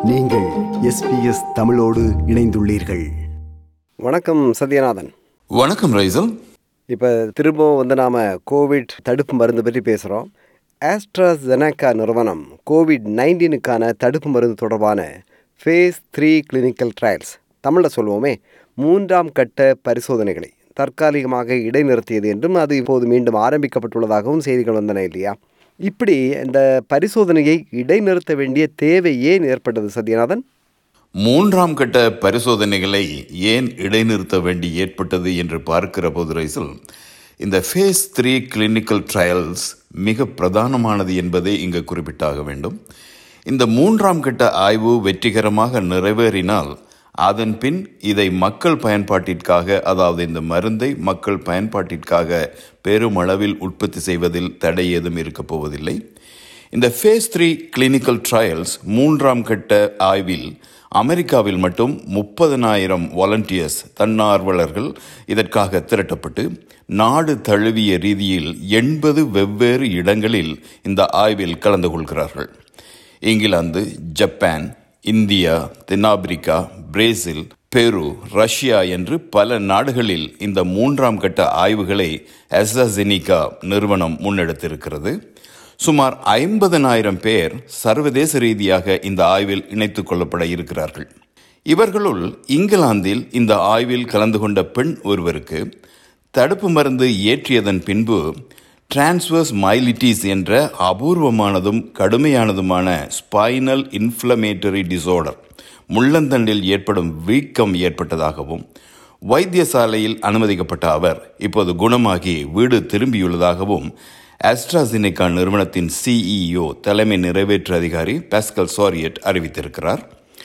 நீங்கள் எஸ்பிஎஸ் தமிழோடு இணைந்துள்ளீர்கள் வணக்கம் சத்யநாதன் வணக்கம் ரைசல் இப்போ திரும்பவும் வந்து நாம் கோவிட் தடுப்பு மருந்து பற்றி பேசுகிறோம் ஆஸ்ட்ராசெனக்கா நிறுவனம் கோவிட் நைன்டீனுக்கான தடுப்பு மருந்து தொடர்பான ஃபேஸ் த்ரீ கிளினிக்கல் ட்ரையல்ஸ் தமிழில் சொல்லுவோமே மூன்றாம் கட்ட பரிசோதனைகளை தற்காலிகமாக இடைநிறுத்தியது என்றும் அது இப்போது மீண்டும் ஆரம்பிக்கப்பட்டுள்ளதாகவும் செய்திகள் வந்தன இல்லையா இப்படி இந்த பரிசோதனையை இடைநிறுத்த வேண்டிய தேவை ஏன் ஏற்பட்டது சத்யநாதன் மூன்றாம் கட்ட பரிசோதனைகளை ஏன் இடைநிறுத்த வேண்டி ஏற்பட்டது என்று பார்க்கிற போது ரைசல் இந்த ஃபேஸ் த்ரீ கிளினிக்கல் ட்ரையல்ஸ் மிக பிரதானமானது என்பதை இங்கு குறிப்பிட்டாக வேண்டும் இந்த மூன்றாம் கட்ட ஆய்வு வெற்றிகரமாக நிறைவேறினால் அதன் பின் இதை மக்கள் பயன்பாட்டிற்காக அதாவது இந்த மருந்தை மக்கள் பயன்பாட்டிற்காக பெருமளவில் உற்பத்தி செய்வதில் தடை ஏதும் இருக்கப் போவதில்லை இந்த ஃபேஸ் த்ரீ கிளினிக்கல் ட்ரையல்ஸ் மூன்றாம் கட்ட ஆய்வில் அமெரிக்காவில் மட்டும் முப்பதனாயிரம் வாலண்டியர்ஸ் தன்னார்வலர்கள் இதற்காக திரட்டப்பட்டு நாடு தழுவிய ரீதியில் எண்பது வெவ்வேறு இடங்களில் இந்த ஆய்வில் கலந்து கொள்கிறார்கள் இங்கிலாந்து ஜப்பான் இந்தியா தென்னாப்பிரிக்கா பிரேசில் பெரு ரஷ்யா என்று பல நாடுகளில் இந்த மூன்றாம் கட்ட ஆய்வுகளை அஸ்ட்ராசெனிகா நிறுவனம் முன்னெடுத்திருக்கிறது சுமார் ஐம்பதனாயிரம் பேர் சர்வதேச ரீதியாக இந்த ஆய்வில் இணைத்துக் கொள்ளப்பட இருக்கிறார்கள் இவர்களுள் இங்கிலாந்தில் இந்த ஆய்வில் கலந்து கொண்ட பெண் ஒருவருக்கு தடுப்பு மருந்து ஏற்றியதன் பின்பு டிரான்ஸ்வர்ஸ் மைலிட்டிஸ் என்ற அபூர்வமானதும் கடுமையானதுமான ஸ்பைனல் இன்ஃப்ளமேட்டரி டிசார்டர் முள்ளந்தண்டில் ஏற்படும் வீக்கம் ஏற்பட்டதாகவும் வைத்தியசாலையில் அனுமதிக்கப்பட்ட அவர் இப்போது குணமாகி வீடு திரும்பியுள்ளதாகவும் ஆஸ்ட்ராசினிகா நிறுவனத்தின் சிஇஓ தலைமை நிறைவேற்று அதிகாரி பாஸ்கல் சாரியட் அறிவித்திருக்கிறார்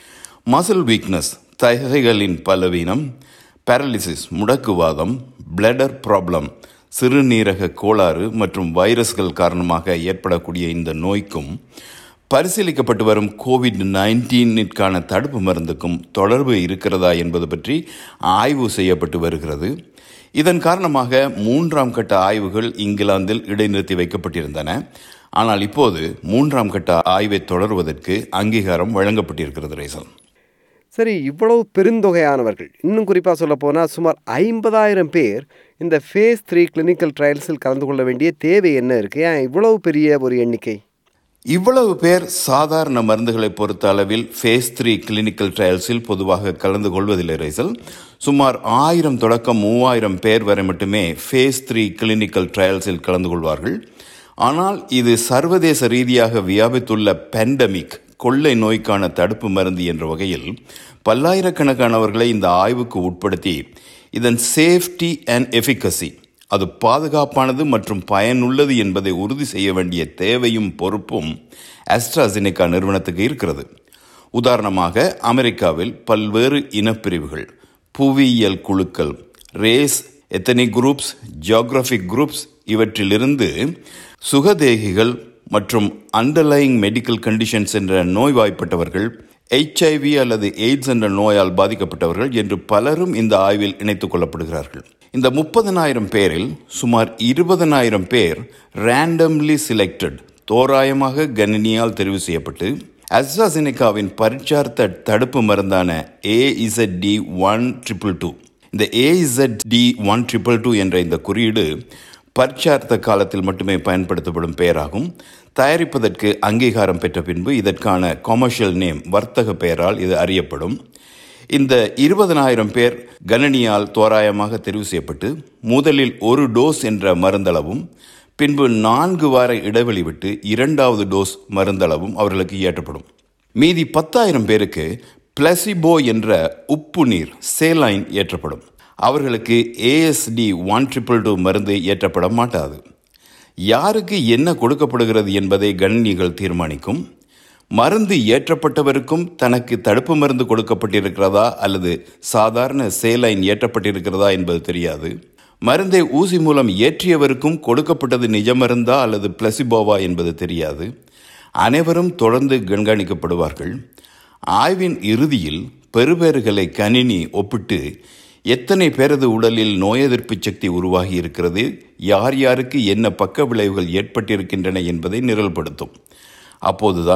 மசில் வீக்னஸ் தகைகளின் பலவீனம் பாரலிசிஸ் முடக்குவாதம் பிளடர் ப்ராப்ளம் சிறுநீரக கோளாறு மற்றும் வைரஸ்கள் காரணமாக ஏற்படக்கூடிய இந்த நோய்க்கும் பரிசீலிக்கப்பட்டு வரும் கோவிட் நைன்டீனிற்கான தடுப்பு மருந்துக்கும் தொடர்பு இருக்கிறதா என்பது பற்றி ஆய்வு செய்யப்பட்டு வருகிறது இதன் காரணமாக மூன்றாம் கட்ட ஆய்வுகள் இங்கிலாந்தில் இடைநிறுத்தி வைக்கப்பட்டிருந்தன ஆனால் இப்போது மூன்றாம் கட்ட ஆய்வை தொடர்வதற்கு அங்கீகாரம் வழங்கப்பட்டிருக்கிறது ரேசல் சரி இவ்வளவு பெருந்தொகையானவர்கள் இன்னும் குறிப்பாக சொல்ல போனால் சுமார் ஐம்பதாயிரம் பேர் இந்த ஃபேஸ் த்ரீ கிளினிக்கல் ட்ரையல்ஸில் கலந்து கொள்ள வேண்டிய தேவை என்ன இருக்குது ஏன் இவ்வளவு பெரிய ஒரு எண்ணிக்கை இவ்வளவு பேர் சாதாரண மருந்துகளை பொறுத்த அளவில் ஃபேஸ் த்ரீ கிளினிக்கல் ட்ரையல்ஸில் பொதுவாக கலந்து கொள்வதில்லை ரைசல் சுமார் ஆயிரம் தொடக்கம் மூவாயிரம் பேர் வரை மட்டுமே ஃபேஸ் த்ரீ கிளினிக்கல் ட்ரையல்ஸில் கலந்து கொள்வார்கள் ஆனால் இது சர்வதேச ரீதியாக வியாபித்துள்ள பேண்டமிக் கொள்ளை நோய்க்கான தடுப்பு மருந்து என்ற வகையில் பல்லாயிரக்கணக்கானவர்களை இந்த ஆய்வுக்கு உட்படுத்தி இதன் சேஃப்டி அண்ட் எஃபிகசி அது பாதுகாப்பானது மற்றும் பயனுள்ளது என்பதை உறுதி செய்ய வேண்டிய தேவையும் பொறுப்பும் ஆஸ்ட்ராசினிகா நிறுவனத்துக்கு இருக்கிறது உதாரணமாக அமெரிக்காவில் பல்வேறு இனப்பிரிவுகள் புவியியல் குழுக்கள் race ethnic groups geographic groups இவற்றிலிருந்து சுகதேகிகள் மற்றும் அண்டர்லைங் மெடிக்கல் கண்டிஷன்ஸ் என்ற நோய்வாய்ப்பட்டவர்கள் எச்ஐவி அல்லது எய்ட்ஸ் என்ற நோயால் பாதிக்கப்பட்டவர்கள் என்று பலரும் இந்த ஆய்வில் இணைத்துக் கொள்ளப்படுகிறார்கள் இந்த முப்பதனாயிரம் பேரில் சுமார் இருபதனாயிரம் பேர் ரேண்டம்லி சிலெக்டட் தோராயமாக கணினியால் தெரிவு செய்யப்பட்டு அஸ்ட்ராசினிகாவின் பரிச்சார்த்த தடுப்பு மருந்தான AZ D one triple two இந்த AZ D one triple two என்ற இந்த குறியீடு பரிச்சார்த்த காலத்தில் மட்டுமே பயன்படுத்தப்படும் பெயராகும் தயாரிப்பதற்கு அங்கீகாரம் பெற்ற பின்பு இதற்கான கொமர்ஷியல் நேம் வர்த்தக பெயரால் இது அறியப்படும் இந்த இருபதனாயிரம் பேர் கணனியால் தோராயமாக தெரிவு செய்யப்பட்டு முதலில் ஒரு டோஸ் என்ற மருந்தளவும் பின்பு நான்கு வார இடைவெளி விட்டு இரண்டாவது டோஸ் மருந்தளவும் அவர்களுக்கு ஏற்றப்படும் மீதி பத்தாயிரம் பேருக்கு பிளசிபோ என்ற உப்பு நீர் சேலைன் ஏற்றப்படும் அவர்களுக்கு ஏஎஸ்டி ஒன் ட்ரிபிள் டூ மருந்து ஏற்றப்பட மாட்டாது யாருக்கு என்ன கொடுக்கப்படுகிறது என்பதை கணினிகள் தீர்மானிக்கும் மருந்து ஏற்றப்பட்டவருக்கும் தனக்கு தடுப்பு மருந்து கொடுக்கப்பட்டிருக்கிறதா அல்லது சாதாரண சேலைன் ஏற்றப்பட்டிருக்கிறதா என்பது தெரியாது மருந்தை ஊசி மூலம் ஏற்றியவருக்கும் கொடுக்கப்பட்டது நிஜ மருந்தா அல்லது பிளசிபோவா என்பது தெரியாது அனைவரும் தொடர்ந்து கண்காணிக்கப்படுவார்கள் ஆய்வின் இறுதியில் பெறுபேறுகளை கணினி ஒப்பிட்டு எத்தனை பேரது உடலில் நோய் எதிர்ப்பு சக்தி உருவாகி இருக்கிறது யார் யாருக்கு என்ன பக்க விளைவுகள் ஏற்பட்டிருக்கின்றன என்பதை நிரல்படுத்தும் அப்போதுதான்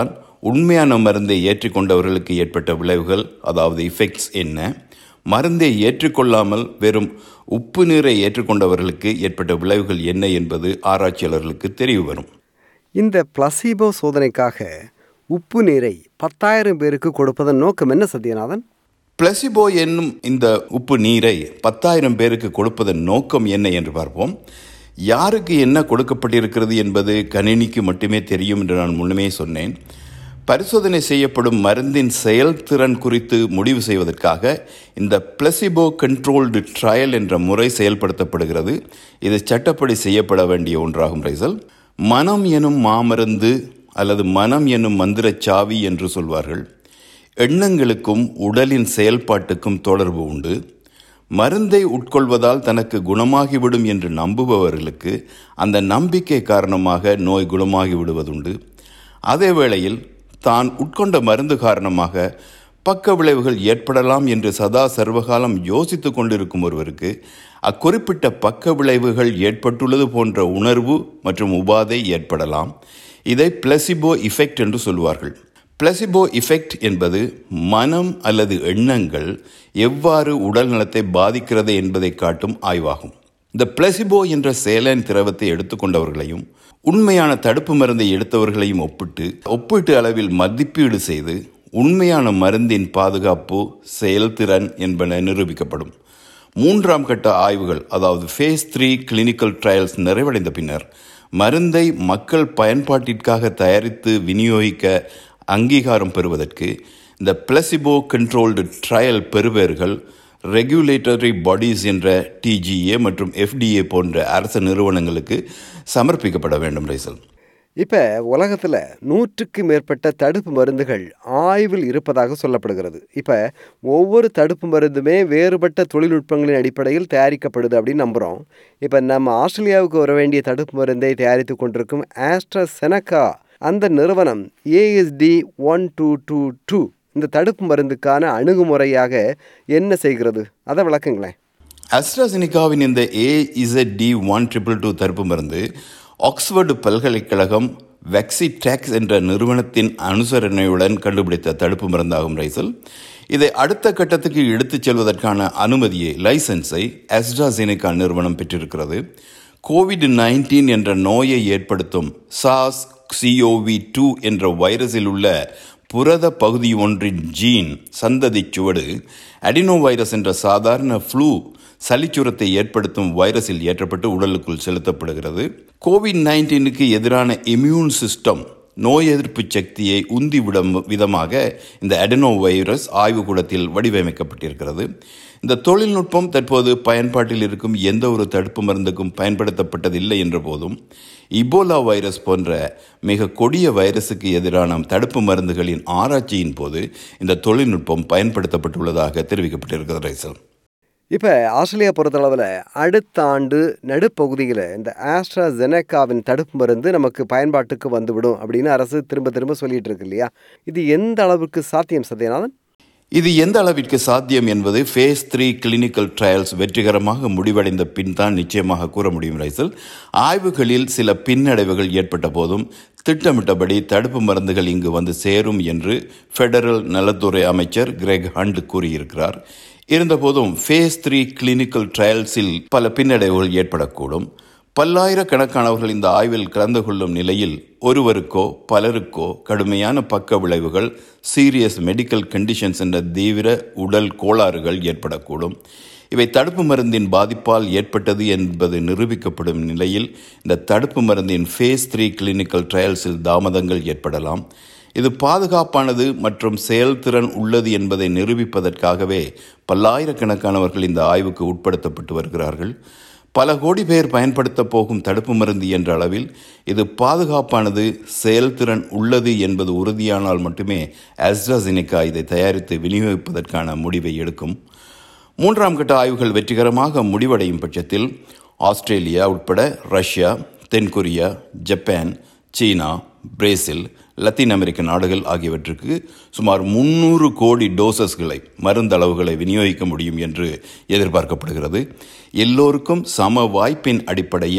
உண்மையான மருந்தை ஏற்றுக்கொண்டவர்களுக்கு ஏற்பட்ட விளைவுகள் அதாவது இஃபெக்ட்ஸ் என்ன மருந்தை ஏற்றுக்கொள்ளாமல் வெறும் உப்பு நீரை ஏற்றுக்கொண்டவர்களுக்கு ஏற்பட்ட விளைவுகள் என்ன என்பது ஆராய்ச்சியாளர்களுக்கு தெரிய வரும் இந்த பிளசிபோ சோதனைக்காக உப்பு நீரை பத்தாயிரம் பேருக்கு கொடுப்பதன் நோக்கம் என்ன சத்யநாதன் பிளசிபோ என்னும் இந்த உப்பு நீரை பத்தாயிரம் பேருக்கு கொடுப்பதன் நோக்கம் என்ன என்று பார்ப்போம் யாருக்கு என்ன கொடுக்கப்பட்டிருக்கிறது என்பது கணினிக்கு மட்டுமே தெரியும் என்று நான் முன்னமே சொன்னேன் பரிசோதனை செய்யப்படும் மருந்தின் செயல்திறன் குறித்து முடிவு செய்வதற்காக இந்த பிளசிபோ கண்ட்ரோல்டு ட்ரையல் என்ற முறை செயல்படுத்தப்படுகிறது இது சட்டப்படி செய்யப்பட வேண்டிய ஒன்றாகும் ரைசல் மனம் எனும் மாமருந்து அல்லது மனம் எனும் மந்திரச் சாவி என்று சொல்வார்கள் எண்ணங்களுக்கும் உடலின் செயல்பாட்டுக்கும் தொடர்பு உண்டு மருந்தை உட்கொள்வதால் தனக்கு குணமாகிவிடும் என்று நம்புபவர்களுக்கு அந்த நம்பிக்கை காரணமாக நோய் குணமாகி விடுவதுண்டு அதே வேளையில் தான் உட்கொண்ட மருந்து காரணமாக பக்க விளைவுகள் ஏற்படலாம் என்று சதா சர்வகாலம் யோசித்துக் கொண்டிருக்கும் ஒருவருக்கு அக்குறிப்பிட்ட பக்க விளைவுகள் ஏற்பட்டுள்ளது போன்ற உணர்வு மற்றும் உபாதை ஏற்படலாம் இதை பிளசிபோ இஃபெக்ட் என்று சொல்வார்கள் பிளசிபோ இஃபெக்ட் என்பது மனம் அல்லது எண்ணங்கள் எவ்வாறு உடல் நலத்தை பாதிக்கிறது என்பதை காட்டும் ஆய்வாகும் இந்த பிளசிபோ என்ற சேலன் திரவத்தை எடுத்துக்கொண்டவர்களையும் உண்மையான தடுப்பு மருந்தை எடுத்தவர்களையும் ஒப்பிட்டு ஒப்பீட்டு அளவில் மதிப்பீடு செய்து உண்மையான மருந்தின் பாதுகாப்பு செயல்திறன் என்பன நிரூபிக்கப்படும் மூன்றாம் கட்ட ஆய்வுகள் அதாவது ஃபேஸ் த்ரீ கிளினிக்கல் ட்ரையல்ஸ் நிறைவடைந்த பின்னர் மருந்தை மக்கள் பயன்பாட்டிற்காக தயாரித்து விநியோகிக்க அங்கீகாரம் பெறுவதற்கு இந்த பிளசிபோ கண்ட்ரோல்டு ட்ரையல் பெறுபேறுகள் ரெகுலேட்டரி பாடிஸ் என்ற டிஜிஏ மற்றும் எஃப்டிஏ போன்ற அரசு நிறுவனங்களுக்கு சமர்ப்பிக்கப்பட வேண்டும் ரைசல் இப்போ உலகத்தில் நூற்றுக்கு மேற்பட்ட தடுப்பு மருந்துகள் ஆய்வில் இருப்பதாக சொல்லப்படுகிறது இப்போ ஒவ்வொரு தடுப்பு மருந்துமே வேறுபட்ட தொழில்நுட்பங்களின் அடிப்படையில் தயாரிக்கப்படுது அப்படின்னு நம்புகிறோம் இப்போ நம்ம ஆஸ்திரேலியாவுக்கு வர வேண்டிய தடுப்பு மருந்தை தயாரித்து கொண்டிருக்கும் ஆஸ்ட்ரசெனக்கா அந்த நிறுவனம் AST one two two two இந்த தடுப்பு மருந்துக்கான அணுகுமுறையாக என்ன செய்கிறது அதை விளக்குங்களேன் அஸ்ட்ராசினிகாவின் இந்த ஏஇசட் ஒன் ட்ரிபிள் டூ தடுப்பு மருந்து ஆக்ஸ்போர்டு பல்கலைக்கழகம் வெக்சிடெக்ஸ் என்ற நிறுவனத்தின் அனுசரணையுடன் கண்டுபிடித்த தடுப்பு மருந்தாகும் ரைசல் இதை அடுத்த கட்டத்துக்கு எடுத்துச் செல்வதற்கான அனுமதியை லைசன்ஸை அஸ்ட்ராசினிகா நிறுவனம் பெற்றிருக்கிறது கோவிட் நைன்டீன் என்ற நோயை ஏற்படுத்தும் சாஸ் சிஓவி டூ என்ற வைரஸில் உள்ள புரத பகுதி ஒன்றின் ஜீன் சந்ததி சுவடு அடினோ வைரஸ் என்ற சாதாரண ஃப்ளூ சளிச்சுரத்தை ஏற்படுத்தும் வைரஸில் ஏற்றப்பட்டு உடலுக்குள் செலுத்தப்படுகிறது கோவிட் நைன்டீனுக்கு எதிரான இம்யூன் சிஸ்டம் நோய் எதிர்ப்பு சக்தியை உந்திவிடும் விதமாக இந்த அடெனோ வைரஸ் ஆய்வுக்கூடத்தில் வடிவமைக்கப்பட்டிருக்கிறது இந்த தொழில்நுட்பம் தற்போது பயன்பாட்டில் இருக்கும் எந்த ஒரு தடுப்பு மருந்துக்கும் பயன்படுத்தப்பட்டதில்லை என்ற போதும் இபோலா வைரஸ் போன்ற மிக கொடிய வைரஸுக்கு எதிரான தடுப்பு மருந்துகளின் ஆராய்ச்சியின் போது இந்த தொழில்நுட்பம் பயன்படுத்தப்பட்டுள்ளதாக தெரிவிக்கப்பட்டிருக்கிறது ரைசல் இப்போ ஆஸ்திரேலியா பொறுத்தளவில் அடுத்த ஆண்டு நடுப்பகுதியில் இந்த ஆஸ்ட்ராஜெனக்காவின் தடுப்பு மருந்து நமக்கு பயன்பாட்டுக்கு வந்துவிடும் அப்படின்னு அரசு திரும்ப திரும்ப சொல்லிட்டு இருக்கு இல்லையா இது எந்த அளவுக்கு சாத்தியம் சத்யநாதன் இது எந்த அளவிற்கு சாத்தியம் என்பது ஃபேஸ் த்ரீ கிளினிக்கல் ட்ரையல்ஸ் வெற்றிகரமாக முடிவடைந்த பின் தான் நிச்சயமாக கூற முடியும் ரைசல் ஆய்வுகளில் சில பின்னடைவுகள் ஏற்பட்ட போதும் திட்டமிட்டபடி தடுப்பு மருந்துகள் இங்கு வந்து சேரும் என்று ஃபெடரல் நலத்துறை அமைச்சர் கிரெக் ஹண்ட் கூறியிருக்கிறார் இருந்தபோதும் ஃபேஸ் த்ரீ கிளினிக்கல் ட்ரையல்ஸில் பல பின்னடைவுகள் ஏற்படக்கூடும் பல்லாயிரக்கணக்கானவர்கள் இந்த ஆய்வில் கலந்து கொள்ளும் நிலையில் ஒருவருக்கோ பலருக்கோ கடுமையான பக்க விளைவுகள் சீரியஸ் மெடிக்கல் கண்டிஷன்ஸ் என்ற தீவிர உடல் கோளாறுகள் ஏற்படக்கூடும் இவை தடுப்பு மருந்தின் பாதிப்பால் ஏற்பட்டது என்பது நிரூபிக்கப்படும் நிலையில் இந்த தடுப்பு மருந்தின் ஃபேஸ் த்ரீ கிளினிக்கல் ட்ரையல்ஸில் தாமதங்கள் ஏற்படலாம் இது பாதுகாப்பானது மற்றும் செயல்திறன் உள்ளது என்பதை நிரூபிப்பதற்காகவே பல்லாயிரக்கணக்கானவர்கள் இந்த ஆய்வுக்கு உட்படுத்தப்பட்டு வருகிறார்கள் பல கோடி பேர் பயன்படுத்த போகும் தடுப்பு மருந்து என்ற அளவில் இது பாதுகாப்பானது செயல்திறன் உள்ளது என்பது உறுதியானால் மட்டுமே ஆஸ்ட்ராசினிகா இதை தயாரித்து விநியோகிப்பதற்கான முடிவை எடுக்கும் மூன்றாம் கட்ட ஆய்வுகள் வெற்றிகரமாக முடிவடையும் பட்சத்தில் ஆஸ்திரேலியா உட்பட ரஷ்யா தென்கொரியா ஜப்பான் சீனா பிரேசில் லத்தீன் அமெரிக்க நாடுகள் ஆகியவற்றுக்கு சுமார் முன்னூறு கோடி டோசஸ்களை மருந்தளவுகளை விநியோகிக்க முடியும் என்று எதிர்பார்க்கப்படுகிறது எல்லோருக்கும் சம வாய்ப்பின் அடிப்படையில்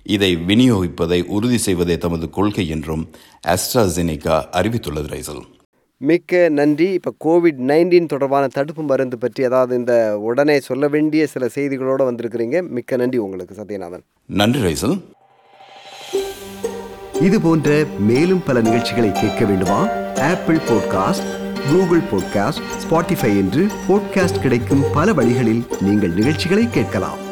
இதை விநியோகிப்பதை உறுதி செய்வதே தமது கொள்கை என்றும் ஆஸ்ட்ராசெனிகா அறிவித்துள்ளது ரைசல் மிக்க நன்றி இப்போ கோவிட் நைன்டீன் தொடர்பான தடுப்பு மருந்து பற்றி அதாவது இந்த உடனே சொல்ல வேண்டிய சில செய்திகளோடு வந்திருக்கிறீங்க மிக்க நன்றி உங்களுக்கு சத்யநாதன் நன்றி ரைசல் இது போன்ற மேலும் பல நிகழ்ச்சிகளை கேட்க வேண்டுமா Apple podcast Google podcast Spotify என்று பாட்காஸ்ட் கிடைக்கும் பல வழிகளில் நீங்கள் நிகழ்ச்சிகளை கேட்கலாம்